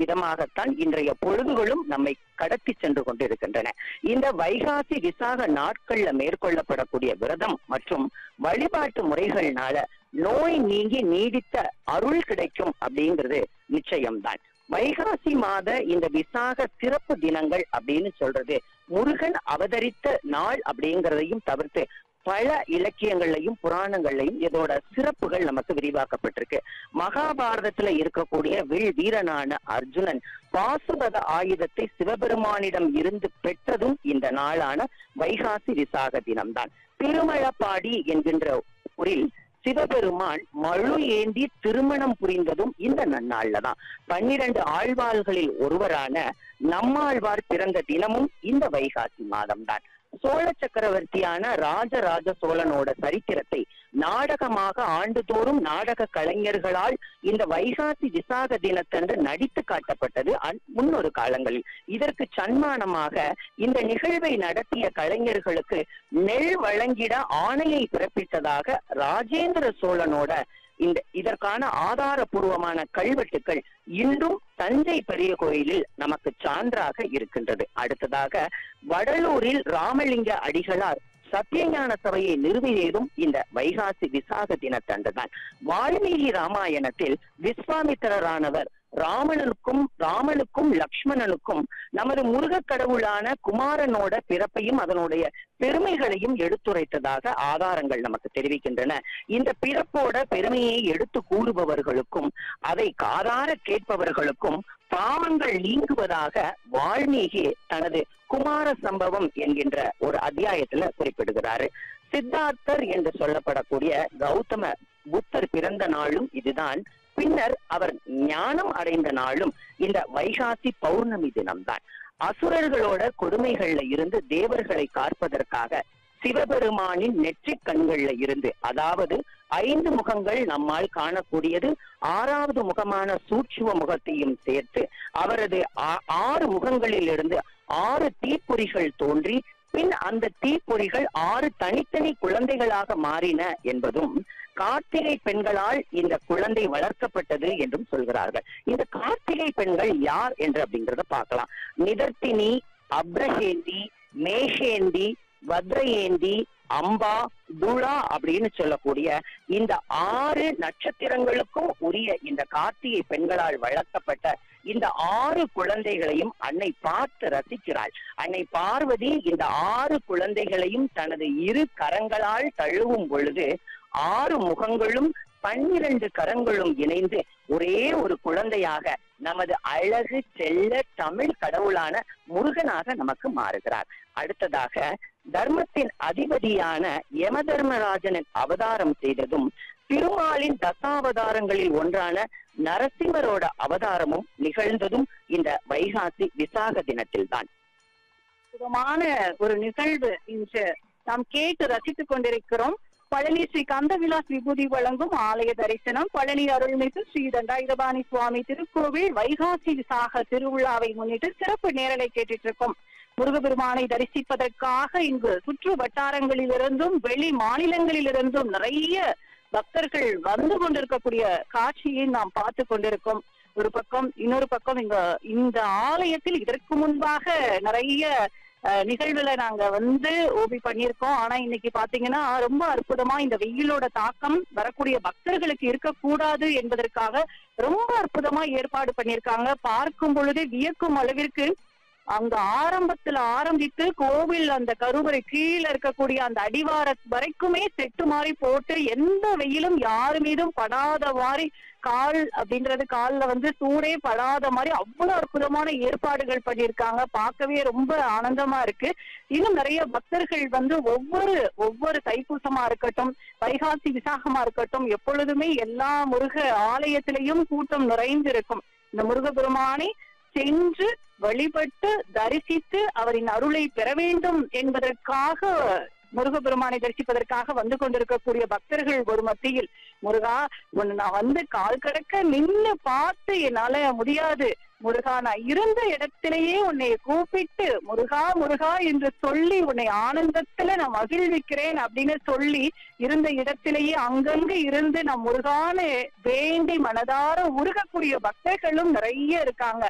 விதமாகத்தான் இன்றைய பொழுதுகளும் நம்மை கடத்தி சென்று கொண்டிருக்கின்றன இந்த வைகாசி விசாக நாட்கள்ல மேற்கொள்ளப்படக்கூடிய விரதம் மற்றும் வழிபாட்டு முறைகள்னால நோய் நீங்கி நீடித்த அருள் கிடைக்கும் அப்படிங்கிறது நிச்சயம்தான் வைகாசி மாத இந்த விசாக சிறப்பு தினங்கள் அப்படின்னு சொல்றது முருகன் அவதரித்த நாள் அப்படிங்கிறதையும் தவிர்த்து பல இலக்கியங்கள்லையும் புராணங்கள்லையும் இதோட சிறப்புகள் நமக்கு விரிவாக்கப்பட்டிருக்கு மகாபாரதத்துல இருக்கக்கூடிய வில் வீரனான அர்ஜுனன் பாசுபத ஆயுதத்தை சிவபெருமானிடம் இருந்து பெற்றதும் இந்த நாளான வைகாசி விசாக தினம்தான் திருமழப்பாடி என்கின்ற ஊரில் சிவபெருமான் மழு ஏந்தி திருமணம் புரிந்ததும் இந்த நன்னாள்ல தான் பன்னிரண்டு ஆழ்வாள்களில் ஒருவரான நம்மாழ்வார் பிறந்த தினமும் இந்த வைகாசி மாதம்தான் சோழ சக்கரவர்த்தியான ராஜராஜ சோழனோட சரித்திரத்தை நாடகமாக ஆண்டுதோறும் நாடக கலைஞர்களால் இந்த வைகாசி விசாக தினத்தன்று நடித்து காட்டப்பட்டது அன்- முன்னொரு காலங்களில் இதற்கு சன்மானமாக இந்த நிகழ்வை நடத்திய கலைஞர்களுக்கு நெல் வழங்கிட ஆணையை பிறப்பித்ததாக ராஜேந்திர சோழனோட இந்த இதற்கான ஆதாரபூர்வமான கல்வெட்டுக்கள் இன்றும் தஞ்சை பெரிய கோயிலில் நமக்கு சான்றாக இருக்கின்றது அடுத்ததாக வடலூரில் ராமலிங்க அடிகளார் சத்தியஞான சபையை நிறுவியதும் இந்த வைகாசி விசாக தினத்தன்றுதான் வால்மீகி ராமாயணத்தில் விஸ்வாமித்திரரானவர் ராமனுக்கும் ராமனுக்கும் லக்ஷ்மணனுக்கும் நமது முருகக் கடவுளான குமாரனோட பிறப்பையும் அதனுடைய பெருமைகளையும் எடுத்துரைத்ததாக ஆதாரங்கள் நமக்கு தெரிவிக்கின்றன இந்த பிறப்போட பெருமையை எடுத்து கூறுபவர்களுக்கும் அதை காதார கேட்பவர்களுக்கும் பாவங்கள் நீங்குவதாக வால்மீகி தனது குமார சம்பவம் என்கின்ற ஒரு அத்தியாயத்துல குறிப்பிடுகிறாரு சித்தார்த்தர் என்று சொல்லப்படக்கூடிய கௌதம புத்தர் பிறந்த நாளும் இதுதான் பின்னர் அவர் ஞானம் அடைந்த நாளும் இந்த வைகாசி பௌர்ணமி தினம்தான் அசுரர்களோட கொடுமைகள்ல இருந்து தேவர்களை காப்பதற்காக சிவபெருமானின் நெற்றிக் கண்கள்ல இருந்து அதாவது ஐந்து முகங்கள் நம்மால் காணக்கூடியது ஆறாவது முகமான சூட்சும முகத்தையும் சேர்த்து அவரது ஆ- ஆறு முகங்களில் இருந்து ஆறு தீப்பொறிகள் தோன்றி பின் அந்த தீப்பொறிகள் ஆறு தனித்தனி குழந்தைகளாக மாறின என்பதும் கார்த்திகை பெண்களால் இந்த குழந்தை வளர்க்கப்பட்டது என்றும் சொல்கிறார்கள் இந்த கார்த்திகை பெண்கள் யார் என்று அப்படிங்கறத பார்க்கலாம் நிதர்த்தினி அப்ரஹேந்தி மேஷேந்தி வத்ரயேந்தி அம்பா துளா அப்படின்னு சொல்லக்கூடிய இந்த ஆறு நட்சத்திரங்களுக்கும் உரிய இந்த கார்த்திகை பெண்களால் வளர்க்கப்பட்ட இந்த ஆறு குழந்தைகளையும் அன்னை பார்த்து ரசிக்கிறாள் அன்னை பார்வதி இந்த ஆறு குழந்தைகளையும் தனது இரு கரங்களால் தழுவும் பொழுது ஆறு முகங்களும் பன்னிரண்டு கரங்களும் இணைந்து ஒரே ஒரு குழந்தையாக நமது அழகு செல்ல தமிழ் கடவுளான முருகனாக நமக்கு மாறுகிறார் அடுத்ததாக தர்மத்தின் அதிபதியான யம தர்மராஜனின் அவதாரம் செய்ததும் திருமாலின் தசாவதாரங்களில் ஒன்றான நரசிம்மரோட அவதாரமும் நிகழ்ந்ததும் இந்த வைகாசி விசாக தினத்தில்தான் அற்புதமான ஒரு நிகழ்வு இன்று நாம் கேட்டு ரசித்துக் கொண்டிருக்கிறோம் பழனி ஸ்ரீ கந்தவிலாஸ் விபூதி வழங்கும் ஆலய தரிசனம் பழனி அருள்மிகு ஸ்ரீ தண்டாயுதபாணி சுவாமி திருக்கோவில் வைகாசி விசாக திருவிழாவை முன்னிட்டு சிறப்பு நேரலை கேட்டுட்டு இருக்கோம் முருகபெருமானை தரிசிப்பதற்காக இங்கு சுற்று வட்டாரங்களிலிருந்தும் வெளி மாநிலங்களிலிருந்தும் நிறைய பக்தர்கள் வந்து கொண்டிருக்கக்கூடிய காட்சியை நாம் பார்த்து கொண்டிருக்கோம் ஒரு பக்கம் இன்னொரு பக்கம் இங்க இந்த ஆலயத்தில் இதற்கு முன்பாக நிறைய அஹ், நிகழ்வுல நாங்க வந்து ஓபி பண்ணியிருக்கோம் ஆனா இன்னைக்கு பாத்தீங்கன்னா ரொம்ப அற்புதமா இந்த வெயிலோட தாக்கம் வரக்கூடிய பக்தர்களுக்கு இருக்கக்கூடாது என்பதற்காக ரொம்ப அற்புதமா ஏற்பாடு பண்ணியிருக்காங்க பார்க்கும் பொழுதே வியக்கும் அளவிற்கு அங்க ஆரம்பத்துல ஆரம்பித்து கோவில் அந்த கருவறை கீழே இருக்கக்கூடிய அந்த அடிவார வரைக்குமே செட்டு மாதிரி போட்டு எந்த வெயிலும் யாரு மீதும் படாத மாதிரி கால் அப்படின்றது கால்ல வந்து சூடே படாத மாதிரி அவ்வளவு அற்புதமான ஏற்பாடுகள் பண்ணியிருக்காங்க பார்க்கவே ரொம்ப ஆனந்தமா இருக்கு இன்னும் நிறைய பக்தர்கள் வந்து ஒவ்வொரு ஒவ்வொரு தைப்பூசமா இருக்கட்டும் வைகாசி விசாகமா இருக்கட்டும் எப்பொழுதுமே எல்லா முருக ஆலயத்திலையும் கூட்டம் நிறைந்து இருக்கும் இந்த முருகபெருமானை சென்று வழிபட்டு தரிசித்து அவரின் அருளை பெற வேண்டும் என்பதற்காக முருகபெருமானை தரிசிப்பதற்காக வந்து கொண்டிருக்கக்கூடிய பக்தர்கள் ஒரு மத்தியில் முருகா உன்னை நான் வந்து கால் கடக்க நின்னு பார்த்து என்னால முடியாது முருகா நான் இருந்த இடத்திலேயே உன்னை கூப்பிட்டு முருகா முருகா என்று சொல்லி உன்னை ஆனந்தத்துல நான் மகிழ்விக்கிறேன் அப்படின்னு சொல்லி இருந்த இடத்திலேயே அங்கங்க இருந்து நான் முருகான்னு வேண்டி மனதார உருகக்கூடிய பக்தர்களும் நிறைய இருக்காங்க